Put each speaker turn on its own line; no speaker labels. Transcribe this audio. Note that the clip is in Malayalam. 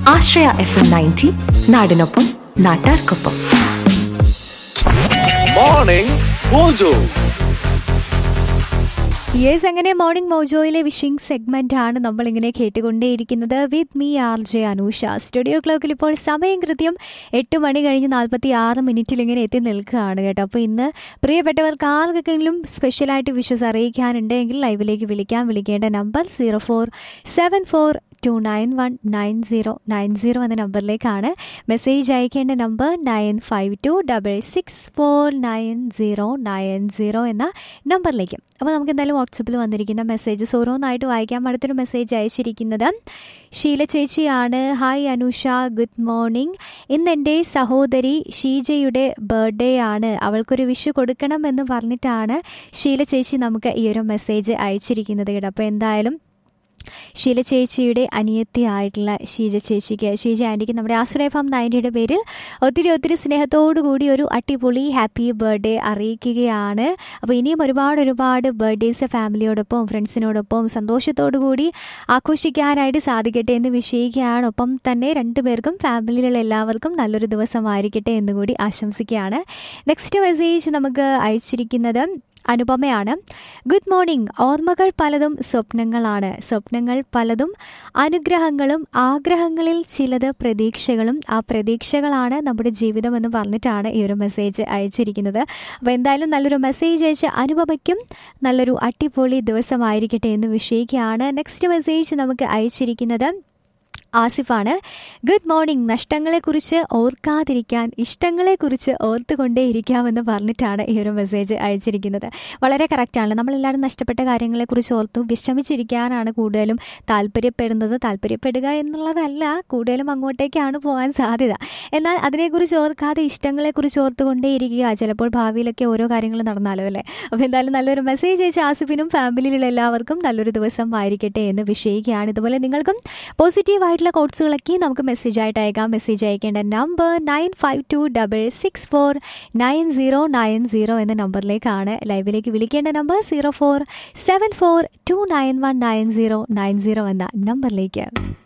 ആശ്രയ എഫ് എം നയൻറ്റി നാടിനൊപ്പം നാട്ടാർക്കൊപ്പം
മോർണിംഗ് മോജോ
യെസ് അങ്ങനെ മോർണിംഗ് മോജോയിലെ വിഷിംഗ് സെഗ്മെന്റ് ആണ് നമ്മൾ ഇങ്ങനെ കേട്ടുകൊണ്ടേയിരിക്കുന്നത് with me R J Anusha studio ക്ലോക്കിൽ ഇപ്പോൾ സമയം കൃത്യം എട്ട് മണി കഴിഞ്ഞ് നാൽപ്പത്തി ആറ് മിനിറ്റിൽ ഇങ്ങനെ എത്തി നിൽക്കുകയാണ് കേട്ടോ അപ്പോൾ ഇന്ന് പ്രിയപ്പെട്ടവർക്ക് ആർക്കെങ്കിലും സ്പെഷ്യലായിട്ട് വിഷസ് അറിയിക്കാനുണ്ടെങ്കിൽ ലൈവിലേക്ക് വിളിക്കാൻ വിളിക്കേണ്ട number zero four seven four two nine one nine zero nine zero എന്ന നമ്പറിലേക്കാണ് മെസ്സേജ് അയക്കേണ്ട number nine five two double six four nine zero nine zero എന്ന നമ്പറിലേക്ക് അപ്പോൾ നമുക്ക് എന്തായാലും വാട്സപ്പിൽ വന്നിരിക്കുന്ന മെസ്സേജസ് ഓരോന്നായിട്ട് വായിക്കാം അടുത്തൊരു മെസ്സേജ് അയച്ചിരിക്കുന്നത് ഷീല ചേച്ചിയാണ് ഹായ് അനുഷ ഗുഡ് മോർണിംഗ് ഇന്ന് എൻ്റെ സഹോദരി ഷീജയുടെ ബർത്ത്ഡേ ആണ് അവൾക്കൊരു വിഷ് കൊടുക്കണം എന്ന് പറഞ്ഞിട്ടാണ് ഷീല ചേച്ചി നമുക്ക് ഈ ഒരു മെസ്സേജ് അയച്ചിരിക്കുന്നത് കേട്ടോ അപ്പോൾ എന്തായാലും ഷീല ചേച്ചിയുടെ അനിയത്തി ആയിട്ടുള്ള ഷീജ ചേച്ചിക്ക് ഷീജ ആൻറ്റിക്ക് നമ്മുടെ ആശ്രയ ഫാം നയൻറ്റിയുടെ പേരിൽ ഒത്തിരി ഒത്തിരി സ്നേഹത്തോടു കൂടി ഒരു അടിപൊളി ഹാപ്പി ബർത്ത്ഡേ അറിയിക്കുകയാണ് അപ്പോൾ ഇനിയും ഒരുപാട് ഒരുപാട് ബർത്ത്ഡേസ് ഫാമിലിയോടൊപ്പം ഫ്രണ്ട്സിനോടൊപ്പം സന്തോഷത്തോടു കൂടി ആഘോഷിക്കാനായിട്ട് സാധിക്കട്ടെ എന്ന് വിഷയിക്കുകയാണ് ഒപ്പം തന്നെ രണ്ടുപേർക്കും ഫാമിലിയിലുള്ള എല്ലാവർക്കും നല്ലൊരു ദിവസമായിരിക്കട്ടെ എന്ന് കൂടി ആശംസിക്കുകയാണ് നെക്സ്റ്റ് മെസ്സേജ് നമുക്ക് അയച്ചിരിക്കുന്നത് അനുപമയാണ് ഗുഡ് മോർണിംഗ് ഓർമ്മകൾ പലതും സ്വപ്നങ്ങളാണ് സ്വപ്നങ്ങൾ പലതും അനുഗ്രഹങ്ങളും ആഗ്രഹങ്ങളിൽ ചിലത് പ്രതീക്ഷകളും ആ പ്രതീക്ഷകളാണ് നമ്മുടെ ജീവിതം എന്ന് പറഞ്ഞിട്ടാണ് ഈ ഒരു മെസ്സേജ് അയച്ചിരിക്കുന്നത് അപ്പോൾ എന്തായാലും നല്ലൊരു മെസ്സേജ് അയച്ച അനുപമയ്ക്കും നല്ലൊരു അടിപൊളി ദിവസമായിരിക്കട്ടെ എന്ന് വിഷയിക്കുകയാണ് നെക്സ്റ്റ് മെസ്സേജ് നമുക്ക് അയച്ചിരിക്കുന്നത് ആസിഫാണ് ഗുഡ് മോർണിംഗ് നഷ്ടങ്ങളെക്കുറിച്ച് ഓർക്കാതിരിക്കാൻ ഇഷ്ടങ്ങളെക്കുറിച്ച് ഓർത്തുകൊണ്ടേയിരിക്കാമെന്ന് പറഞ്ഞിട്ടാണ് ഈ ഒരു മെസ്സേജ് അയച്ചിരിക്കുന്നത് വളരെ കറക്റ്റാണ് നമ്മളെല്ലാവരും നഷ്ടപ്പെട്ട കാര്യങ്ങളെക്കുറിച്ച് ഓർത്തു വിഷമിച്ചിരിക്കാനാണ് കൂടുതലും താല്പര്യപ്പെടുന്നത് താല്പര്യപ്പെടുക എന്നുള്ളതല്ല കൂടുതലും അങ്ങോട്ടേക്കാണ് പോകാൻ സാധ്യത എന്നാൽ അതിനെക്കുറിച്ച് ഓർക്കാതെ ഇഷ്ടങ്ങളെക്കുറിച്ച് ഓർത്തുകൊണ്ടേയിരിക്കുക ചിലപ്പോൾ ഭാവിയിലൊക്കെ ഓരോ കാര്യങ്ങൾ നടന്നാലോ അല്ലേ അപ്പോൾ എന്തായാലും നല്ലൊരു മെസ്സേജ് അയച്ച ആസിഫിനും ഫാമിലിയിലുള്ള എല്ലാവർക്കും നല്ലൊരു ദിവസം ആയിരിക്കട്ടെ എന്ന് വിഷയിക്കുകയാണ് ഇതുപോലെ നിങ്ങൾക്കും പോസിറ്റീവായിട്ടുള്ള കോട്സുകളൊക്കെ നമുക്ക് മെസ്സേജ് ആയിട്ട് അയക്കാം മെസ്സേജ് അയക്കേണ്ട number nine five two double six four nine zero nine zero എന്ന നമ്പറിലേക്കാണ് ലൈവിലേക്ക് വിളിക്കേണ്ട number zero four seven four two nine one nine zero nine zero എന്ന നമ്പറിലേക്ക്